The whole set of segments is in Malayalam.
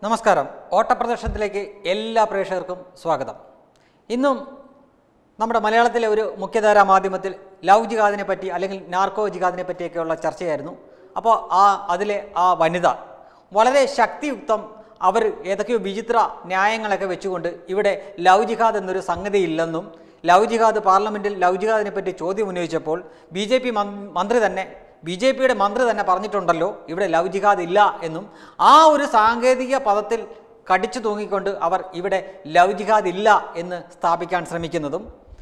നമസ്കാരം ഓട്ടപ്രദർശനത്തിലേക്ക് എല്ലാ പ്രേക്ഷകർക്കും സ്വാഗതം ഇന്നും നമ്മുടെ മലയാളത്തിലെ ഒരു മുഖ്യധാരാ മാധ്യമത്തിൽ ലവ് ജിഹാദിനെ പറ്റി അല്ലെങ്കിൽ നാർക്കോ ജിഹാദിനെ പറ്റിയൊക്കെയുള്ള ചർച്ചയായിരുന്നു അപ്പോൾ ആ അതിലെ ആ വനിത വളരെ ശക്തിയുക്തം അവർ ഏതൊക്കെയോ വിചിത്ര ന്യായങ്ങളൊക്കെ വെച്ചുകൊണ്ട് ഇവിടെ ലവ് ജിഹാദ് എന്നൊരു സംഗതി ഇല്ലെന്നും ലവ് ജിഹാദ് പാർലമെൻറ്റിൽ ലവ് ജിഹാദിനെ പറ്റി ചോദ്യം ഉന്നയിച്ചപ്പോൾ ബി ജെ പി മന്ത്രി തന്നെ ബി ജെ പിയുടെ മന്ത്രി തന്നെ പറഞ്ഞിട്ടുണ്ടല്ലോ ഇവിടെ ലവ് ജിഹാദ് ഇല്ല എന്നും ആ ഒരു സാങ്കേതിക പദത്തിൽ കടിച്ചു തൂങ്ങിക്കൊണ്ട് അവർ ഇവിടെ ലവ് ജിഹാദ് ഇല്ല എന്ന് സ്ഥാപിക്കാൻ ശ്രമിക്കുന്നതും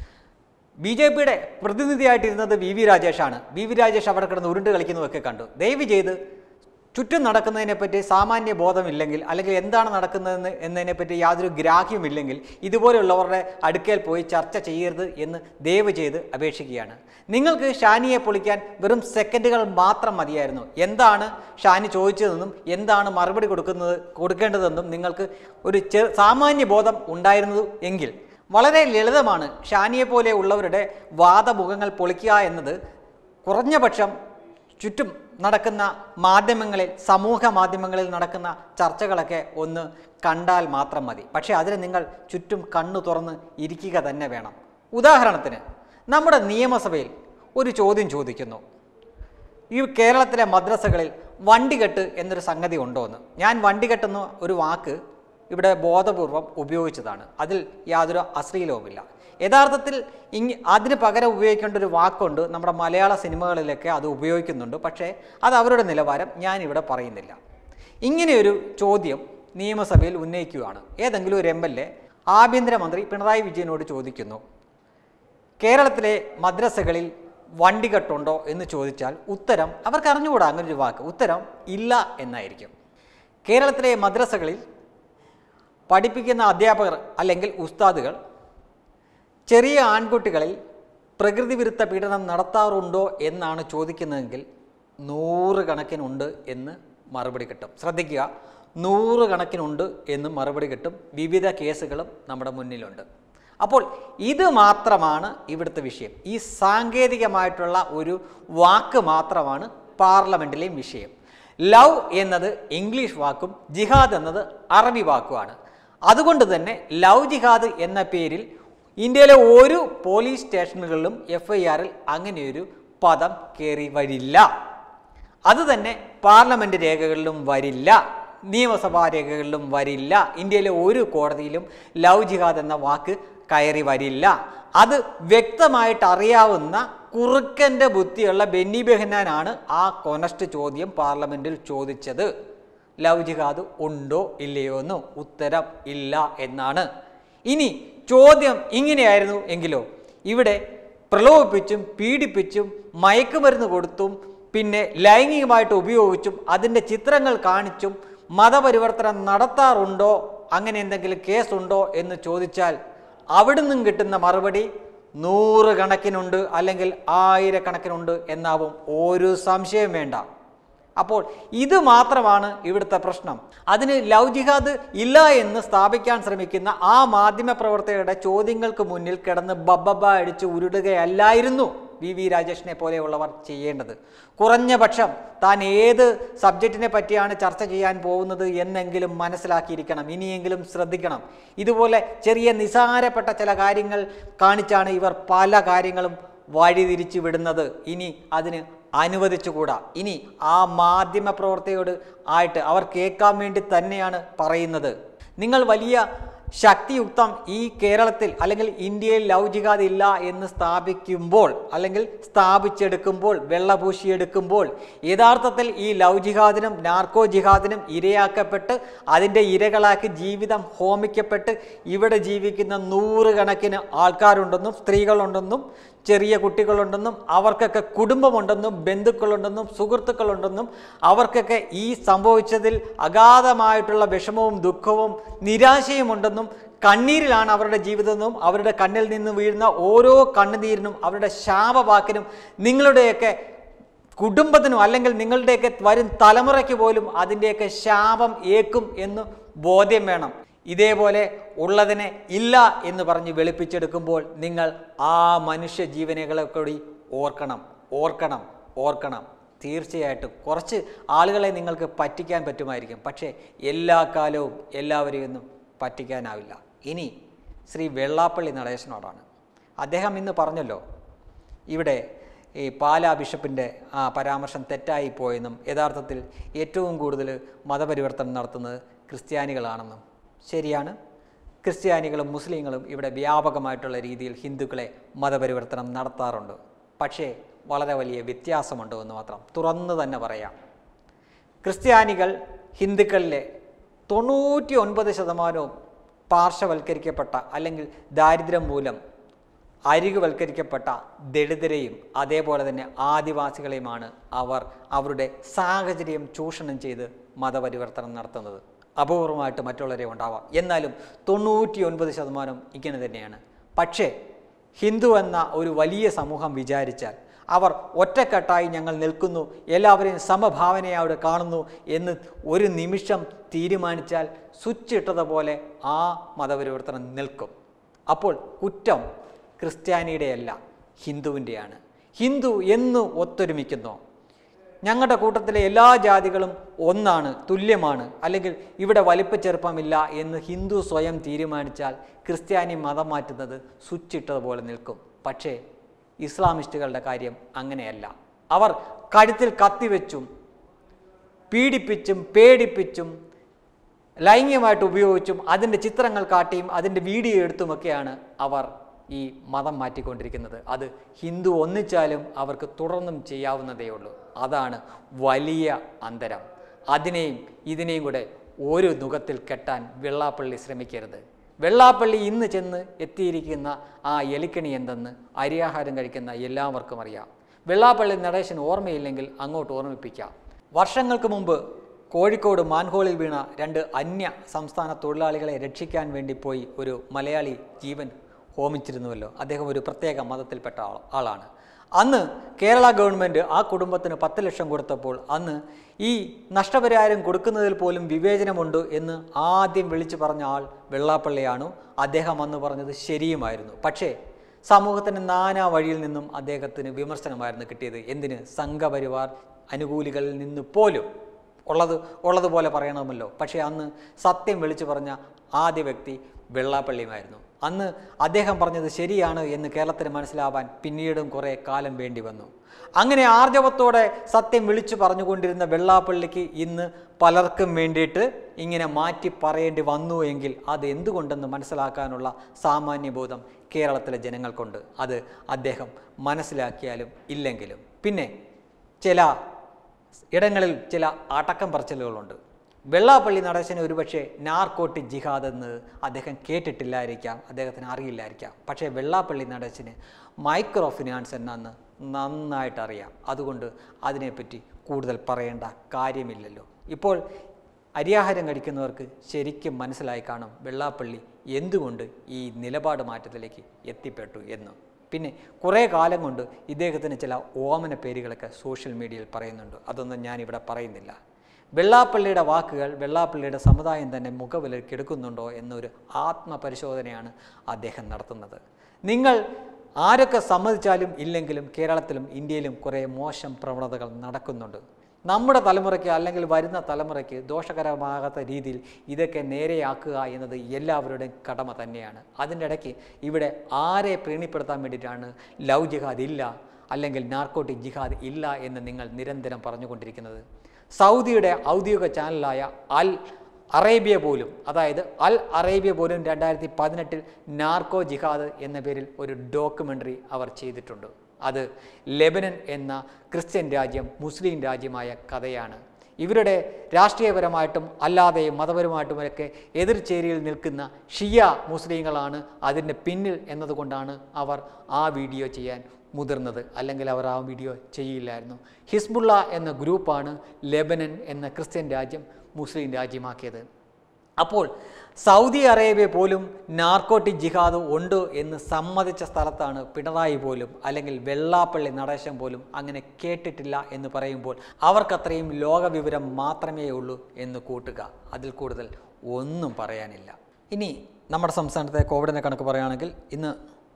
ബി ജെ പിയുടെ പ്രതിനിധിയായിട്ടിരുന്നത് വി വി രാജേഷാണ് വി വി രാജേഷ് അവിടെ കിടന്ന് ഉരുണ്ട് കളിക്കുന്നതൊക്കെ കണ്ടു ദയവ് ചെയ്ത് ചുറ്റും നടക്കുന്നതിനെപ്പറ്റി സാമാന്യ ബോധമില്ലെങ്കിൽ അല്ലെങ്കിൽ എന്താണ് നടക്കുന്നതെന്ന് എന്നതിനെപ്പറ്റി യാതൊരു ഗ്രാഹ്യമില്ലെങ്കിൽ ഇതുപോലെയുള്ളവരുടെ അടുക്കൽ പോയി ചർച്ച ചെയ്യരുത് എന്ന് ദയവ് ചെയ്ത് അപേക്ഷിക്കുകയാണ് നിങ്ങൾക്ക് ഷാനിയെ പൊളിക്കാൻ വെറും സെക്കൻഡുകൾ മാത്രം മതിയായിരുന്നു എന്താണ് ഷാനി ചോദിച്ചതെന്നും എന്താണ് മറുപടി കൊടുക്കുന്നത് കൊടുക്കേണ്ടതെന്നും നിങ്ങൾക്ക് ഒരു ചെ സാമാന്യ ബോധം ഉണ്ടായിരുന്നത് എങ്കിൽ വളരെ ലളിതമാണ് ഷാനിയെ പോലെ ഉള്ളവരുടെ വാദമുഖങ്ങൾ പൊളിക്കുക എന്നത് കുറഞ്ഞ പക്ഷം ചുറ്റും നടക്കുന്ന മാധ്യമങ്ങളിൽ സമൂഹ മാധ്യമങ്ങളിൽ നടക്കുന്ന ചർച്ചകളൊക്കെ ഒന്ന് കണ്ടാൽ മാത്രം മതി പക്ഷേ അതിന് നിങ്ങൾ ചുറ്റും കണ്ണു തുറന്ന് ഇരിക്കുക തന്നെ വേണം ഉദാഹരണത്തിന് നമ്മുടെ നിയമസഭയിൽ ഒരു ചോദ്യം ചോദിക്കുന്നു ഈ കേരളത്തിലെ മദ്രസകളിൽ വണ്ടികെട്ട് എന്നൊരു സംഗതി ഉണ്ടോ എന്ന് ഞാൻ വണ്ടികെട്ടെന്ന ഒരു വാക്ക് ഇവിടെ ബോധപൂർവം ഉപയോഗിച്ചതാണ് അതിൽ യാതൊരു അശ്ലീലവുമില്ല യഥാർത്ഥത്തിൽ ഇങ് അതിന് പകരം ഉപയോഗിക്കേണ്ട ഒരു വാക്കുണ്ട് നമ്മുടെ മലയാള സിനിമകളിലൊക്കെ അത് ഉപയോഗിക്കുന്നുണ്ട് പക്ഷേ അത് അവരുടെ നിലവാരം ഞാൻ ഇവിടെ പറയുന്നില്ല ഇങ്ങനെയൊരു ചോദ്യം നിയമസഭയിൽ ഉന്നയിക്കുകയാണ് ഏതെങ്കിലും ഒരു എം എൽ എ ആഭ്യന്തരമന്ത്രി പിണറായി വിജയനോട് ചോദിക്കുന്നു കേരളത്തിലെ മദ്രസകളിൽ വണ്ടികെട്ടുണ്ടോ എന്ന് ചോദിച്ചാൽ ഉത്തരം അവർക്ക് അറിഞ്ഞുകൂടാ അങ്ങനെ ഒരു വാക്ക് ഉത്തരം ഇല്ല എന്നായിരിക്കും കേരളത്തിലെ മദ്രസകളിൽ പഠിപ്പിക്കുന്ന അധ്യാപകർ അല്ലെങ്കിൽ ഉസ്താദുകൾ ചെറിയ ആൺകുട്ടികളിൽ പ്രകൃതി വിരുദ്ധ പീഡനം നടത്താറുണ്ടോ എന്നാണ് ചോദിക്കുന്നതെങ്കിൽ നൂറുകണക്കിനുണ്ട് എന്ന് മറുപടി കിട്ടും ശ്രദ്ധിക്കുക നൂറുകണക്കിനുണ്ട് എന്ന് മറുപടി കിട്ടും വിവിധ കേസുകളും നമ്മുടെ മുന്നിലുണ്ട് അപ്പോൾ ഇത് മാത്രമാണ് ഇവിടുത്തെ വിഷയം ഈ സാങ്കേതികമായിട്ടുള്ള ഒരു വാക്ക് മാത്രമാണ് പാർലമെൻറ്റിലെയും വിഷയം ലവ് എന്നത് ഇംഗ്ലീഷ് വാക്കും ജിഹാദ് എന്നത് അറബി വാക്കുമാണ് അതുകൊണ്ട് തന്നെ ലവ് ജിഹാദ് എന്ന പേരിൽ ഇന്ത്യയിലെ ഒരു പോലീസ് സ്റ്റേഷനുകളിലും എഫ് ഐ ആറിൽ അങ്ങനെയൊരു പദം കയറി വരില്ല അത് തന്നെ പാർലമെൻറ്റ് രേഖകളിലും വരില്ല നിയമസഭാ രേഖകളിലും വരില്ല ഇന്ത്യയിലെ ഒരു കോടതിയിലും ലവ് ജിഹാദ് എന്ന വാക്ക് കയറി വരില്ല അത് വ്യക്തമായിട്ട് അറിയാവുന്ന കുറുക്കൻ്റെ ബുദ്ധിയുള്ള ബെന്നി ബെഹനാനാണ് ആ കൊനസ്റ്റ് ചോദ്യം പാർലമെൻറ്റിൽ ചോദിച്ചത് ലവ് ജിഹാദ് ഉണ്ടോ ഇല്ലയോ എന്ന് ഉത്തരം ഇല്ല എന്നാണ് ഇനി ചോദ്യം ഇങ്ങനെയായിരുന്നു എങ്കിലോ ഇവിടെ പ്രലോഭിപ്പിച്ചും പീഡിപ്പിച്ചും മയക്കുമരുന്ന് കൊടുത്തും പിന്നെ ലൈംഗികമായിട്ട് ഉപയോഗിച്ചും അതിൻ്റെ ചിത്രങ്ങൾ കാണിച്ചും മതപരിവർത്തനം നടത്താറുണ്ടോ അങ്ങനെ എന്തെങ്കിലും കേസുണ്ടോ എന്ന് ചോദിച്ചാൽ അവിടുന്നും കിട്ടുന്ന മറുപടി നൂറുകണക്കിനുണ്ട് അല്ലെങ്കിൽ ആയിരക്കണക്കിനുണ്ട് എന്നാവും ഒരു സംശയം വേണ്ട അപ്പോൾ ഇത് മാത്രമാണ് ഇവിടുത്തെ പ്രശ്നം അതിന് ലവ് ജിഹാദ് ഇല്ല എന്ന് സ്ഥാപിക്കാൻ ശ്രമിക്കുന്ന ആ മാധ്യമ പ്രവർത്തകരുടെ ചോദ്യങ്ങൾക്ക് മുന്നിൽ കിടന്ന് ബബ്ബബ അടിച്ച് ഉരുടുകയല്ലായിരുന്നു വി വി രാജേഷിനെ പോലെയുള്ളവർ ചെയ്യേണ്ടത് കുറഞ്ഞ പക്ഷം താൻ ഏത് സബ്ജക്റ്റിനെ പറ്റിയാണ് ചർച്ച ചെയ്യാൻ പോകുന്നത് എന്നെങ്കിലും മനസ്സിലാക്കിയിരിക്കണം ഇനിയെങ്കിലും ശ്രദ്ധിക്കണം ഇതുപോലെ ചെറിയ നിസാരപ്പെട്ട ചില കാര്യങ്ങൾ കാണിച്ചാണ് ഇവർ പല കാര്യങ്ങളും വഴിതിരിച്ചു വിടുന്നത് ഇനി അതിന് അനുവദിച്ചുകൂടാ ഇനി ആ മാധ്യമ പ്രവർത്തകയോട് ആയിട്ട് അവർ കേൾക്കാൻ വേണ്ടി തന്നെയാണ് പറയുന്നത് നിങ്ങൾ വലിയ ശക്തിയുക്തം ഈ കേരളത്തിൽ അല്ലെങ്കിൽ ഇന്ത്യയിൽ ലവ് ജിഹാദ് ഇല്ല എന്ന് സ്ഥാപിക്കുമ്പോൾ അല്ലെങ്കിൽ സ്ഥാപിച്ചെടുക്കുമ്പോൾ വെള്ളപൂശിയെടുക്കുമ്പോൾ യഥാർത്ഥത്തിൽ ഈ ലവ് ജിഹാദിനും നാർക്കോ ജിഹാദിനും ഇരയാക്കപ്പെട്ട് അതിൻ്റെ ഇരകളാക്കി ജീവിതം ഹോമിക്കപ്പെട്ട് ഇവിടെ ജീവിക്കുന്ന നൂറുകണക്കിന് ആൾക്കാരുണ്ടെന്നും സ്ത്രീകളുണ്ടെന്നും ചെറിയ കുട്ടികളുണ്ടെന്നും അവർക്കൊക്കെ കുടുംബമുണ്ടെന്നും ബന്ധുക്കളുണ്ടെന്നും സുഹൃത്തുക്കളുണ്ടെന്നും അവർക്കൊക്കെ ഈ സംഭവിച്ചതിൽ അഗാധമായിട്ടുള്ള വിഷമവും ദുഃഖവും നിരാശയും ഉണ്ടെന്നും കണ്ണീരിലാണ് അവരുടെ ജീവിതമെന്നും അവരുടെ കണ്ണിൽ നിന്ന് വീഴുന്ന ഓരോ കണ്ണുനീരിനും അവരുടെ ശാപവാക്കിനും നിങ്ങളുടെയൊക്കെ കുടുംബത്തിനും അല്ലെങ്കിൽ നിങ്ങളുടെയൊക്കെ വരും തലമുറയ്ക്ക് പോലും അതിൻ്റെയൊക്കെ ശാപം ഏക്കും എന്ന് ബോധ്യം വേണം ഇതേപോലെ ഉള്ളതിനെ ഇല്ല എന്ന് പറഞ്ഞ് വെളുപ്പിച്ചെടുക്കുമ്പോൾ നിങ്ങൾ ആ മനുഷ്യ ജീവനുകളെ കൂടി ഓർക്കണം ഓർക്കണം ഓർക്കണം തീർച്ചയായിട്ടും കുറച്ച് ആളുകളെ നിങ്ങൾക്ക് പറ്റിക്കാൻ പറ്റുമായിരിക്കും പക്ഷേ എല്ലാ കാലവും എല്ലാവരെയും ഒന്നും പറ്റിക്കാനാവില്ല ഇനി ശ്രീ വെള്ളാപ്പള്ളി നടേശനോടാണ് അദ്ദേഹം ഇന്ന് പറഞ്ഞല്ലോ ഇവിടെ ഈ പാലാ ബിഷപ്പിൻ്റെ ആ പരാമർശം തെറ്റായി പോയെന്നും യഥാർത്ഥത്തിൽ ഏറ്റവും കൂടുതൽ മതപരിവർത്തനം നടത്തുന്നത് ക്രിസ്ത്യാനികളാണെന്നും ശരിയാണ് ക്രിസ്ത്യാനികളും മുസ്ലിങ്ങളും ഇവിടെ വ്യാപകമായിട്ടുള്ള രീതിയിൽ ഹിന്ദുക്കളെ മതപരിവർത്തനം നടത്താറുണ്ട് പക്ഷേ വളരെ വലിയ വ്യത്യാസമുണ്ട് എന്ന് മാത്രം തുറന്നു തന്നെ പറയാം ക്രിസ്ത്യാനികൾ ഹിന്ദുക്കളിലെ തൊണ്ണൂറ്റി ഒൻപത് ശതമാനവും പാർശ്വവൽക്കരിക്കപ്പെട്ട അല്ലെങ്കിൽ ദാരിദ്ര്യം മൂലം അരികുവൽക്കരിക്കപ്പെട്ട ദളിതരെയും അതേപോലെ തന്നെ ആദിവാസികളെയുമാണ് അവർ അവരുടെ സാഹചര്യം ചൂഷണം ചെയ്ത് മതപരിവർത്തനം നടത്തുന്നത് അപൂർവമായിട്ട് മറ്റുള്ളവരെ ഉണ്ടാവാം എന്നാലും തൊണ്ണൂറ്റി ഒൻപത് ശതമാനം ഇങ്ങനെ തന്നെയാണ് പക്ഷേ ഹിന്ദു എന്ന ഒരു വലിയ സമൂഹം വിചാരിച്ചാൽ അവർ ഒറ്റക്കെട്ടായി ഞങ്ങൾ നിൽക്കുന്നു എല്ലാവരെയും സമഭാവനയോടെ കാണുന്നു എന്ന് ഒരു നിമിഷം തീരുമാനിച്ചാൽ സ്വിച്ച് ഇട്ടതുപോലെ ആ മതപരിവർത്തനം നിൽക്കും അപ്പോൾ കുറ്റം ക്രിസ്ത്യാനിയുടെയല്ല ഹിന്ദുവിൻ്റെയാണ് ഹിന്ദു എന്ന് ഒത്തൊരുമിക്കുന്നോ ഞങ്ങളുടെ കൂട്ടത്തിലെ എല്ലാ ജാതികളും ഒന്നാണ് തുല്യമാണ് അല്ലെങ്കിൽ ഇവിടെ വലിപ്പച്ചെറുപ്പമില്ല എന്ന് ഹിന്ദു സ്വയം തീരുമാനിച്ചാൽ ക്രിസ്ത്യാനി മതം മാറ്റുന്നത് സ്വിച്ചിട്ടതുപോലെ നിൽക്കും പക്ഷേ ഇസ്ലാമിസ്റ്റുകളുടെ കാര്യം അങ്ങനെയല്ല അവർ കഴുത്തിൽ കത്തിവെച്ചും പീഡിപ്പിച്ചും പേടിപ്പിച്ചും ലൈംഗികമായിട്ട് ഉപയോഗിച്ചും അതിൻ്റെ ചിത്രങ്ങൾ കാട്ടിയും അതിൻ്റെ വീഡിയോ എടുത്തുമൊക്കെയാണ് അവർ ഈ മതം മാറ്റിക്കൊണ്ടിരിക്കുന്നത് അത് ഹിന്ദു ഒന്നിച്ചാലും അവർക്ക് തുടർന്നും ചെയ്യാവുന്നതേ ഉള്ളൂ അതാണ് വലിയ അന്തരം അതിനെയും ഇതിനെയും കൂടെ ഒരു നുഖത്തിൽ കെട്ടാൻ വെള്ളാപ്പള്ളി ശ്രമിക്കരുത് വെള്ളാപ്പള്ളി ഇന്ന് ചെന്ന് എത്തിയിരിക്കുന്ന ആ എലിക്കണി എന്തെന്ന് അരിയാഹാരം കഴിക്കുന്ന എല്ലാവർക്കും അറിയാം വെള്ളാപ്പള്ളി നടേശന് ഓർമ്മയില്ലെങ്കിൽ അങ്ങോട്ട് ഓർമ്മിപ്പിക്കാം വർഷങ്ങൾക്ക് മുമ്പ് കോഴിക്കോട് മാൻഹോളിൽ വീണ രണ്ട് അന്യ സംസ്ഥാന തൊഴിലാളികളെ രക്ഷിക്കാൻ വേണ്ടി പോയി ഒരു മലയാളി ജീവൻ ഹോമിച്ചിരുന്നുവല്ലോ അദ്ദേഹം ഒരു പ്രത്യേക മതത്തിൽപ്പെട്ട ആൾ ആളാണ് അന്ന് കേരള ഗവൺമെൻറ് ആ കുടുംബത്തിന് പത്ത് ലക്ഷം കൊടുത്തപ്പോൾ അന്ന് ഈ നഷ്ടപരിഹാരം കൊടുക്കുന്നതിൽ പോലും വിവേചനമുണ്ട് എന്ന് ആദ്യം വിളിച്ചു പറഞ്ഞ ആൾ വെള്ളാപ്പള്ളിയാണ് അദ്ദേഹം അന്ന് പറഞ്ഞത് ശരിയുമായിരുന്നു പക്ഷേ സമൂഹത്തിന് നാനാ വഴിയിൽ നിന്നും അദ്ദേഹത്തിന് വിമർശനമായിരുന്നു കിട്ടിയത് എന്തിന് സംഘപരിവാർ അനുകൂലികളിൽ നിന്ന് പോലും ഉള്ളത് ഉള്ളതുപോലെ പറയണമല്ലോ പക്ഷേ അന്ന് സത്യം വിളിച്ചു പറഞ്ഞ ആദ്യ വ്യക്തി വെള്ളാപ്പള്ളിയുമായിരുന്നു അന്ന് അദ്ദേഹം പറഞ്ഞത് ശരിയാണ് എന്ന് കേരളത്തിന് മനസ്സിലാവാൻ പിന്നീടും കുറേ കാലം വേണ്ടി വന്നു അങ്ങനെ ആർജവത്തോടെ സത്യം വിളിച്ചു പറഞ്ഞുകൊണ്ടിരുന്ന വെള്ളാപ്പള്ളിക്ക് ഇന്ന് പലർക്കും വേണ്ടിയിട്ട് ഇങ്ങനെ മാറ്റി പറയേണ്ടി വന്നു എങ്കിൽ അത് എന്തുകൊണ്ടെന്ന് മനസ്സിലാക്കാനുള്ള സാമാന്യബോധം കേരളത്തിലെ ജനങ്ങൾക്കുണ്ട് അത് അദ്ദേഹം മനസ്സിലാക്കിയാലും ഇല്ലെങ്കിലും പിന്നെ ചില ഇടങ്ങളിൽ ചില അടക്കം പറച്ചിലുകളുണ്ട് വെള്ളാപ്പള്ളി നടേശന് ഒരുപക്ഷെ നാർക്കോട്ടിക് ജിഹാദ് എന്ന് അദ്ദേഹം കേട്ടിട്ടില്ലായിരിക്കാം അദ്ദേഹത്തിന് അറിയില്ലായിരിക്കാം പക്ഷേ വെള്ളാപ്പള്ളി നടേശന് മൈക്രോ ഫിനാൻസ് എന്നാന്ന് നന്നായിട്ട് അറിയാം അതുകൊണ്ട് അതിനെപ്പറ്റി കൂടുതൽ പറയേണ്ട കാര്യമില്ലല്ലോ ഇപ്പോൾ അരിയാഹാരം കഴിക്കുന്നവർക്ക് ശരിക്കും മനസ്സിലായി കാണും വെള്ളാപ്പള്ളി എന്തുകൊണ്ട് ഈ നിലപാട് മാറ്റത്തിലേക്ക് എത്തിപ്പെട്ടു എന്ന് പിന്നെ കുറേ കാലം കൊണ്ട് ഇദ്ദേഹത്തിന് ചില ഓമന പേരുകളൊക്കെ സോഷ്യൽ മീഡിയയിൽ പറയുന്നുണ്ട് അതൊന്നും ഞാനിവിടെ പറയുന്നില്ല വെള്ളാപ്പള്ളിയുടെ വാക്കുകൾ വെള്ളാപ്പള്ളിയുടെ സമുദായം തന്നെ മുഖവിലയ്ക്ക് എടുക്കുന്നുണ്ടോ എന്നൊരു ആത്മപരിശോധനയാണ് അദ്ദേഹം നടത്തുന്നത് നിങ്ങൾ ആരൊക്കെ സമ്മതിച്ചാലും ഇല്ലെങ്കിലും കേരളത്തിലും ഇന്ത്യയിലും കുറേ മോശം പ്രവണതകൾ നടക്കുന്നുണ്ട് നമ്മുടെ തലമുറയ്ക്ക് അല്ലെങ്കിൽ വരുന്ന തലമുറയ്ക്ക് ദോഷകരമാകാത്ത രീതിയിൽ ഇതൊക്കെ നേരെയാക്കുക എന്നത് എല്ലാവരുടെയും കടമ തന്നെയാണ് അതിൻ്റെ ഇടയ്ക്ക് ഇവിടെ ആരെ പ്രീണിപ്പെടുത്താൻ വേണ്ടിയിട്ടാണ് ലവ് ജിഹാദ് ഇല്ല അല്ലെങ്കിൽ നാർക്കോട്ടിക് ജിഹാദ് ഇല്ല എന്ന് നിങ്ങൾ നിരന്തരം പറഞ്ഞുകൊണ്ടിരിക്കുന്നത് സൗദിയുടെ ഔദ്യോഗിക ചാനലായ അൽ അറേബ്യ പോലും അതായത് അൽ അറേബ്യ പോലും രണ്ടായിരത്തി പതിനെട്ടിൽ നാർക്കോ ജിഹാദ് എന്ന പേരിൽ ഒരു ഡോക്യുമെൻ്ററി അവർ ചെയ്തിട്ടുണ്ട് അത് ലെബനൻ എന്ന ക്രിസ്ത്യൻ രാജ്യം മുസ്ലിം രാജ്യമായ കഥയാണ് ഇവരുടെ രാഷ്ട്രീയപരമായിട്ടും അല്ലാതെ മതപരമായിട്ടുമൊക്കെ എതിർചേരിയിൽ നിൽക്കുന്ന ഷിയ മുസ്ലിങ്ങളാണ് അതിൻ്റെ പിന്നിൽ എന്നതുകൊണ്ടാണ് അവർ ആ വീഡിയോ ചെയ്യാൻ മുതിർന്നത് അല്ലെങ്കിൽ അവർ ആ വീഡിയോ ചെയ്യില്ലായിരുന്നു ഹിസ്ബുള്ള എന്ന ഗ്രൂപ്പാണ് ലെബനൻ എന്ന ക്രിസ്ത്യൻ രാജ്യം മുസ്ലിം രാജ്യമാക്കിയത് അപ്പോൾ സൗദി അറേബ്യ പോലും നാർക്കോട്ടിക് ജിഹാദ് ഉണ്ട് എന്ന് സമ്മതിച്ച സ്ഥലത്താണ് പിണറായി പോലും അല്ലെങ്കിൽ വെള്ളാപ്പള്ളി നടേശൻ പോലും അങ്ങനെ കേട്ടിട്ടില്ല എന്ന് പറയുമ്പോൾ അവർക്കത്രയും ലോകവിവരം മാത്രമേ ഉള്ളൂ എന്ന് കൂട്ടുക അതിൽ കൂടുതൽ ഒന്നും പറയാനില്ല ഇനി നമ്മുടെ സംസ്ഥാനത്തെ കോവിഡിനെ കണക്ക് പറയുകയാണെങ്കിൽ ഇന്ന്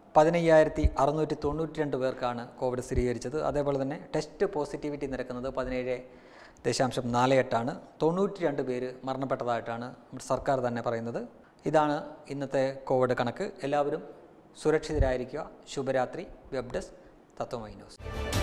പതിനയ്യായിരത്തി അറുന്നൂറ്റി തൊണ്ണൂറ്റി രണ്ട് പേർക്കാണ് കോവിഡ് സ്ഥിരീകരിച്ചത് അതേപോലെ തന്നെ ടെസ്റ്റ് പോസിറ്റിവിറ്റി നിരക്കുന്നത് പതിനേഴ് ദശാംശം നാല് എട്ടാണ് തൊണ്ണൂറ്റി രണ്ട് പേര് മരണപ്പെട്ടതായിട്ടാണ് നമ്മുടെ സർക്കാർ തന്നെ പറയുന്നത് ഇതാണ് ഇന്നത്തെ കോവിഡ് കണക്ക് എല്ലാവരും സുരക്ഷിതരായിരിക്കുക ശുഭരാത്രി വെബ് ഡെസ്ക് തത്വമൈ ന്യൂസ്